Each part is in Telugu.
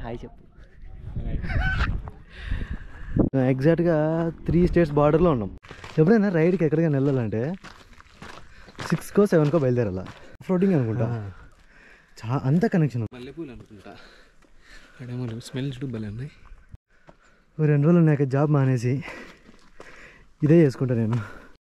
హాయ్ చెప్పు ఎగ్జాక్ట్గా త్రీ స్టేట్స్ బార్డర్లో ఉన్నాం ఎప్పుడైనా రైడ్కి ఎక్కడికైనా వెళ్ళాలంటే సిక్స్కో సెవెన్కో బయలుదేరాల ఫ్లోటింగ్ అనుకుంటా చా అంత కనెక్షన్ మల్లెపూలు అనుకుంటా అడేమో స్మెల్ చూడు భలే ఉన్నాయి రెండు రోజులు నాకు జాబ్ మానేసి ఇదే చేసుకుంటా నేను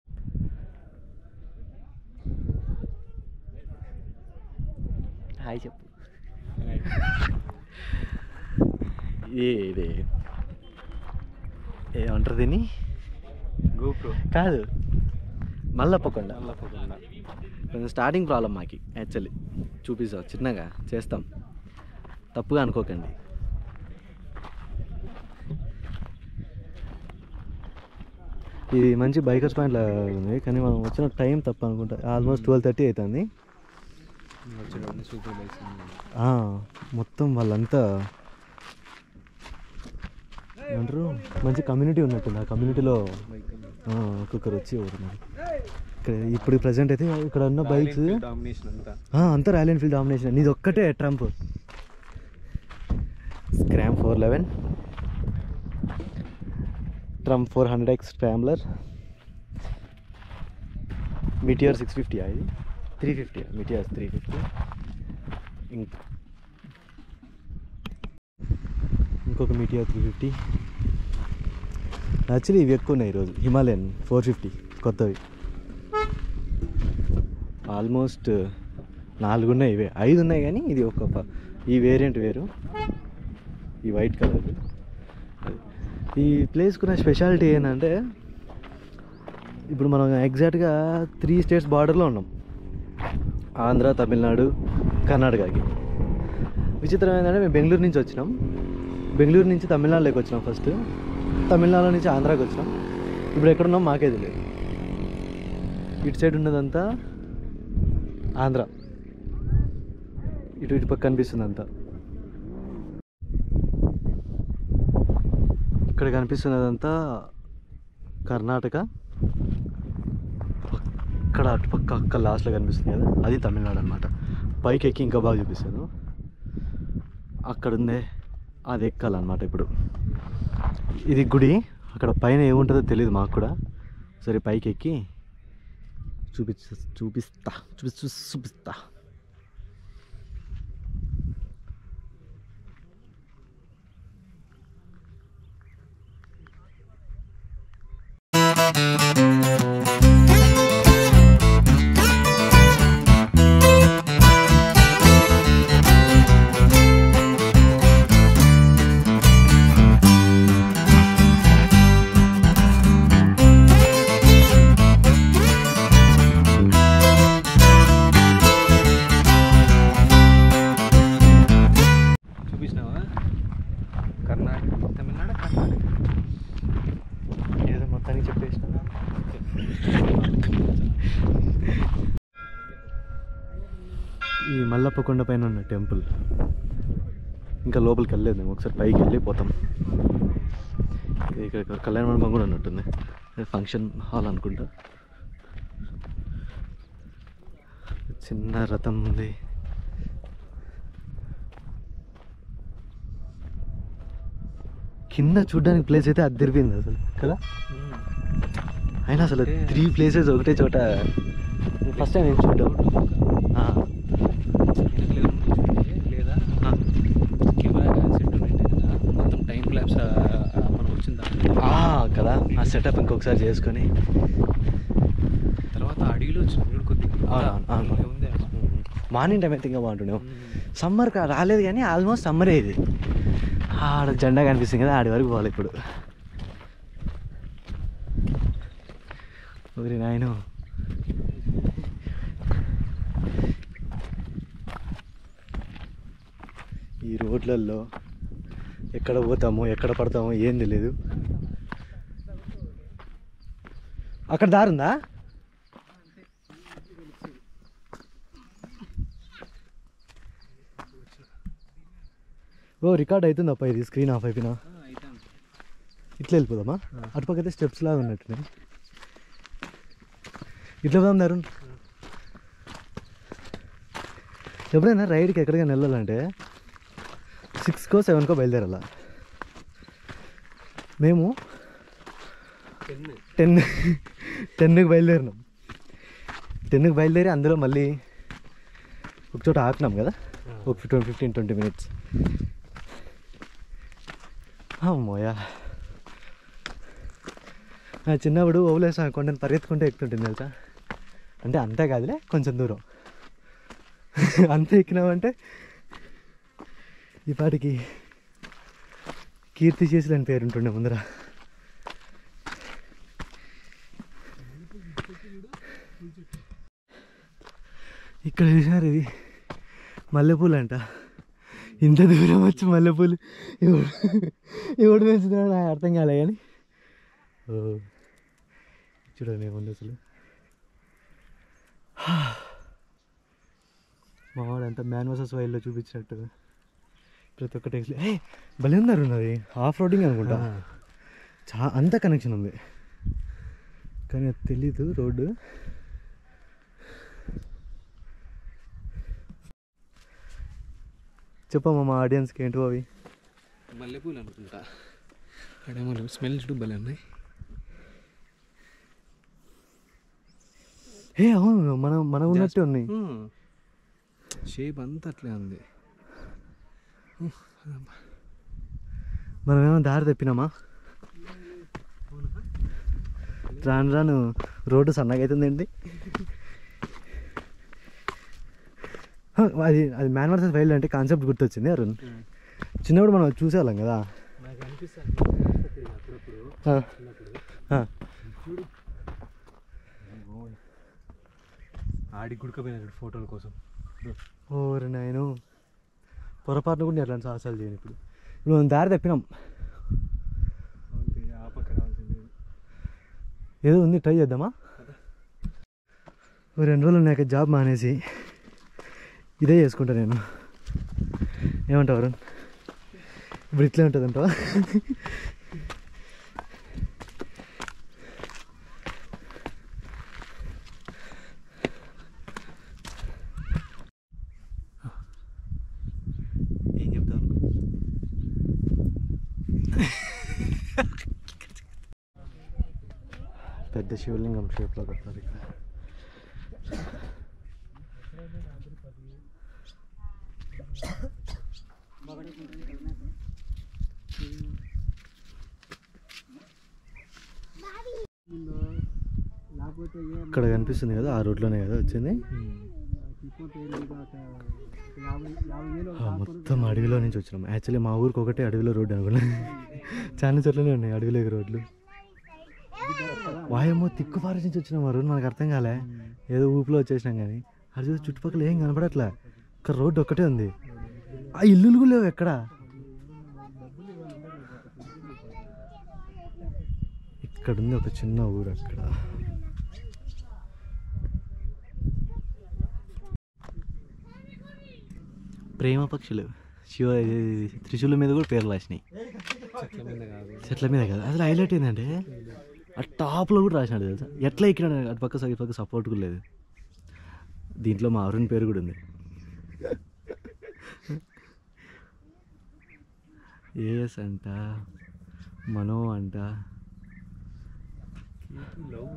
హాయ్ చెప్పు ఇది ఇది ఏమంటారు దీన్ని గోప్రో కాదు మల్లప్పకొండ కొంచెం స్టార్టింగ్ ప్రాబ్లం మాకి యాక్చువల్లీ చూపిస్తాం చిన్నగా చేస్తాం తప్పుగా అనుకోకండి ఇది మంచి బైకర్స్ పాయింట్ ఉంది కానీ మనం వచ్చిన టైం తప్పు అనుకుంటా ఆల్మోస్ట్ ట్వెల్వ్ థర్టీ అవుతుంది వచ్చేటప్పుడు సూపర్ బైక్స్ ఆ, మొత్తం వాళ్ళంతా ఏమంటారు మంచి కమ్యూనిటీ ఉన్నట్టుంది ఆ కమ్యూనిటీలో ఒక్కొక్కరు వచ్చి ఎవరున్నారు ఇక్కడ ఇప్పుడు ప్రజెంట్ అయితే ఇక్కడ ఉన్న బైక్స్ డామినేషన్ అంతా అంతా రాయల్ ఎన్ఫీల్డ్ డామినేషన్ ఇది ఒక్కటే Triumph Scram four eleven Triumph four hundred X Scrambler Meteor six fifty ఇది three fifty Meteors three fifty ఇంక ఇంకొక మిటియర్ త్రీ ఫిఫ్టీ యాక్చువల్లీ ఇవి ఎక్కువ ఉన్నాయి ఈరోజు హిమాలయన్ ఫోర్ ఫిఫ్టీ కొత్తవి ఆల్మోస్ట్ నాలుగు ఉన్నాయి ఇవే ఐదు ఉన్నాయి కానీ ఇది ఒక ప- ఈ వేరియంట్ వేరు ఈ వైట్ కలర్ ఈ ప్లేస్కున్న స్పెషాలిటీ ఏంటంటే ఇప్పుడు మనం ఎగ్జాక్ట్గా త్రీ స్టేట్స్ బార్డర్లో ఉన్నాం ఆంధ్ర తమిళనాడు కర్ణాటకకి విచిత్రం ఏంటంటే మేము బెంగళూరు నుంచి వచ్చినాం బెంగళూరు నుంచి తమిళనాడులోకి వచ్చినాం ఫస్ట్ తమిళనాడు నుంచి ఆంధ్రాకి వచ్చినాం ఇప్పుడు ఎక్కడున్నాం మాకే తెలియదు ఇటు సైడ్ ఉన్నదంతా ఆంధ్ర ఇటు ఇటు పక్క కనిపిస్తుంది అంతా ఇక్కడ కనిపిస్తున్నదంతా కర్ణాటక అక్కడ అటు పక్క అక్క లాస్ట్లో కనిపిస్తుంది కదా అది తమిళనాడు అనమాట పైకి ఎక్కి ఇంకా బాగా చూపిస్తాను అక్కడ ఉందే అది ఎక్కాలన్నమాట ఇప్పుడు ఇది గుడి అక్కడ పైన ఏముంటుందో తెలియదు మాకు కూడా సరే పైకి ఎక్కి చూపిస్తా చూపిస్తా చూపిస్తూ చూపిస్తా చూపించినావా కర్ణాటక తమిళనాడు కర్ణాటక ఏదో మొత్తానికి చెప్పేసిన ఈ మల్లప్ప కొండ పైన ఉన్న టెంపుల్ ఇంకా లోపలికి వెళ్ళలేదు మేము ఒకసారి పైకి వెళ్ళి పోతాం ఇక్కడ ఇక్కడ కళ్యాణ మండపం కూడా ఉన్నట్టుంది ఫంక్షన్ హాల్ అనుకుంటా చిన్న రథం ఉంది కింద చూడడానికి ప్లేస్ అయితే అద్దరిపోయింది అసలు కదా అయినా అసలు త్రీ ప్లేసెస్ ఒకటే చోట ఫస్ట్ టైం నేను చూడడం ఆ, వెనకలు ఏమన్నా చూపించే లేదా ఆ. కెమెరా సెట్ ఉండింటే కదా మొత్తం టైం ల్యాబ్స్ మనం వచ్చిందా ఆ, కదా ఆ సెటప్ ఇంకొకసారి చేసుకొని తర్వాత అడవిలో వచ్చిన చూడు కొద్దిగా అవును, అవును. భలే ఉంది ఆడ. మార్నింగ్ టైం అయితే ఇంకా బాగుంటుండే సమ్మర్ కా రాలేదు కానీ ఆల్మోస్ట్ సమ్మరే ఇది ఆడ జెండా కనిపిస్తుంది కదా ఆడి వరకు పోవాలి ఇప్పుడు ఒకరి నాయన ఈ రోడ్లలో ఎక్కడ పోతామో ఎక్కడ పడతామో ఏం తెలియదు అక్కడ దారుందా ఓ రికార్డ్ అవుతుందప్ప ఇది స్క్రీన్ ఆఫ్ అయిపోయినా ఆ, అయితాంది. ఇట్లా వెళ్ళిపోదామా అటుపక్కైతే స్టెప్స్ లాగా ఉన్నట్టున్నాయి ఇట్లా పోదాం దారుణ్ ఎప్పుడైనా రైడ్కి ఎక్కడికైనా వెళ్ళాలంటే సిక్స్కో సెవెన్కో బయలుదేరాల మేము టెన్ టెన్కి బయలుదేరినాం టెన్కి బయలుదేరి అందులో మళ్ళీ ఒక చోట ఆపినాం కదా ఒక ఫిఫ్టీన్ ఫిఫ్టీన్ ట్వంటీ మినిట్స్ అమ్మోయా నా చిన్నప్పుడు ఓవలేసా కొండని పరిగెత్తుకుంటే ఎక్కుతుంటుంది తెలుసా అంటే అంతే కాదులే కొంచెం దూరం అంతే ఎక్కినామంటే ఈ పాటికి కీర్తి చేసి దాని పేరు ఉంటుండే ముందర ఇక్కడ చూసినారు ఇది మల్లెపూలు అంట ఇంత దూరం వచ్చి మల్లెపూలు ఎవడు ఎవడు పెంచుతున్నాడు నాకు అర్థం కాలే కానీ ఓ చూడండి ఏముంది అసలు మా వాడు అంతా మ్యాన్ వర్సెస్ వైల్డ్లో చూపించినట్టు ప్రతి ఒక్కటి ఏ భలే ఉన్నారు ఉన్నది ఆఫ్ రోడింగ్ అనుకుంటా చా అంత కనెక్షన్ ఉంది కానీ అది తెలీదు రోడ్డు చెప్పమ్మా మా ఆడియన్స్కి ఏంటో అవి మల్లెపూలు అనుకుంటా అడేమో స్మెల్ చూడు భలే ఉన్నాయి ఏ అవును మనం మనం ఉన్నట్టే ఉన్నాయి షేప్ అంతా అట్లే ఉంది మనం ఏమైనా దారి తప్పినామా రాను రాను రోడ్డు సన్నగా అవుతుందండి హ, అది అది మ్యాన్ వర్సెస్ వైల్డ్ అంటే కాన్సెప్ట్ గుర్తొచ్చింది అరుణ్ చిన్నప్పుడు మనం చూసేవాళ్ళం కదా నాకు అనిపిస్తుంది అప్పుడప్పుడు ఆ, చిన్నప్పుడు ఆ. ఆడి గుడకపోయినా ఫోటోల కోసం ఓరి నాయను పొరపాటున కూడా నేను అట్లాంటి సాహసాలు చేయను ఇప్పుడు ఇప్పుడు మనం దారి తప్పినాం ఆ పక్క రావాల్సింది ఏదో ఉంది ట్రై చేద్దామా ఓ రెండు రోజులు నాకు జాబ్ మానేసి ఇదే చేసుకుంటా నేను ఏమంటావు అరుణ్ ఇప్పుడు ఇట్లే ఉంటుంది అంటావా ఏం చెప్తాను పెద్ద శివలింగం షేప్లో కడతారు ఇక్కడ ఇక్కడ కనిపిస్తుంది కదా ఆ రోడ్లోనే కదా వచ్చింది ఆ, మొత్తం అడవిలో నుంచి వచ్చినాం యాక్చువల్లీ మా ఊరికి ఒకటే అడవిలో రోడ్డు అనుకున్నా చాలా చోట్లనే ఉన్నాయి అడవిలో రోడ్లు వాయమ్మో తిక్కు ఫారెస్ట్ నుంచి వచ్చినాం ఆ రోడ్డు మనకు అర్థం కాలే ఏదో ఊపిలో వచ్చేసినాం కానీ అది చూసి చుట్టుపక్కల ఏం కనపడట్లే ఒక రోడ్డు ఒక్కటే ఉంది ఆ ఇల్లులు కూడా లేవు ఎక్కడ ఇక్కడ ఉంది ఒక చిన్న ఊరు అక్కడ ప్రేమ పక్షులు శివ ఇది త్రిశూల మీద కూడా పేర్లు రాసినాయి చెట్ల మీద కాదు చెట్ల మీద కదా అసలు హైలైట్ ఏంటంటే ఆ టాప్లో కూడా రాసినాడు తెలుసా ఎట్లా ఎక్కినాడు అటు పక్క సైడ్ పక్క సపోర్ట్ కూడా లేదు దీంట్లో మా అరుణ్ పేరు కూడా ఉంది ఏఎస్ అంట మనో అంట లవ్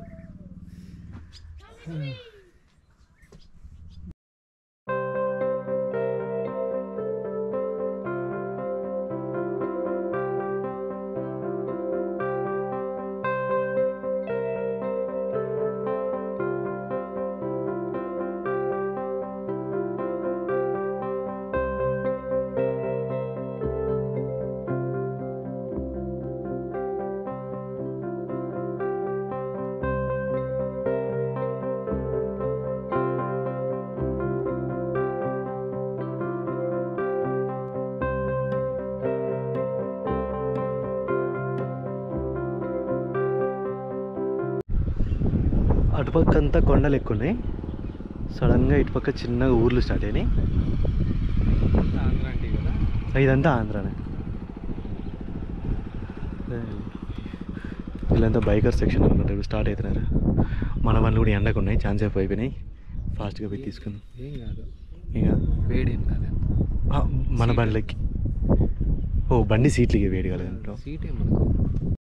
అటుపక్క అంతా కొండలు ఎక్కువ ఉన్నాయి సడన్గా ఇటుపక్క చిన్నగా ఊర్లు స్టార్ట్ అయినాయి ఆంధ్ర అంటే కదా ఇదంతా ఆంధ్రానే వీళ్ళంతా బైకర్ సెక్షన్ అనుకుంటారు స్టార్ట్ అవుతున్నారు మన బండ్లు కూడా ఎండకు ఉన్నాయి ఛాన్స్ సేపు అయిపోయినాయి ఫాస్ట్గా పోయి తీసుకుందాం ఏం కాదు ఇక వేడి ఏం కాదు ఆ, మన బండ్లకి ఓ బండి సీట్లకి వేడి కలగంటావు సీటే మనకు